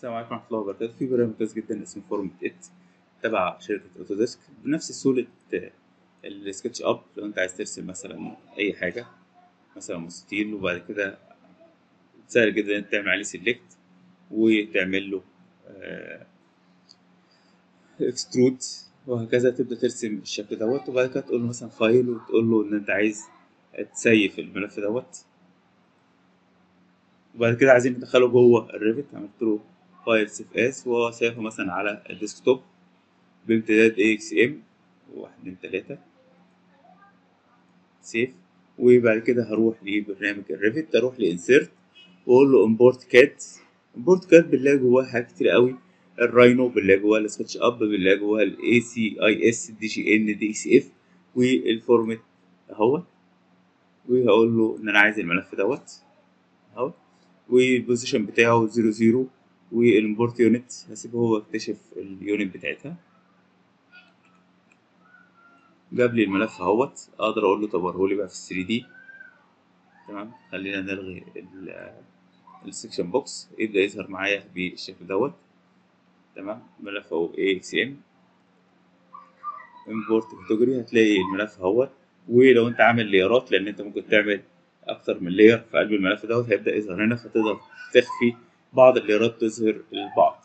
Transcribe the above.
السلام عليكم ورحمة الله وبركاته في برنامج كويس جدا اسمه فورمت ات تبع شركة اوتوديسك بنفس سهولة السكتش اب لو انت عايز ترسم مثلا اي حاجة مثلا مستطيل وبعد كده سهل جدا انت تعمل عليه سيلكت وتعمل له اكسترود وهكذا تبدأ ترسم الشكل دوت وبعد كده تقول له مثلا فايل وتقول له ان انت عايز تسيف الملف دوت وبعد كده عايزين ندخله جوه الريفت عملت له فايل سيف اس وهو سيفه مثلا على الديسكتوب بامتداد اي اكس ام واحد اتنين تلاتة سيف وبعد كده هروح لبرنامج الريفت اروح لانسيرت واقول له امبورت كات امبورت كات بنلاقي جواه حاجات كتير قوي الراينو بنلاقي جواه السكتش اب بنلاقي جواه الاي سي اي اس دي جي ان دي اكس اف والفورمت اهوت وهقول له ان انا عايز الملف دوت اهو والبوزيشن بتاعه زيرو زيرو والامبورت يونت هسيبه هو يكتشف اليونت بتاعتها جاب لي الملف اهوت اقدر اقول له طبره لي بقى في 3 دي تمام خلينا نلغي السكشن بوكس يبدا يظهر معايا بالشكل دوت تمام ملف اهو اي اكس ام امبورت كاتيجوري هتلاقي الملف اهوت ولو انت عامل ليرات لان انت ممكن تعمل اكتر من لير في قلب الملف دوت هيبدا يظهر هنا فتقدر تخفي بعض الليرات تظهر البعض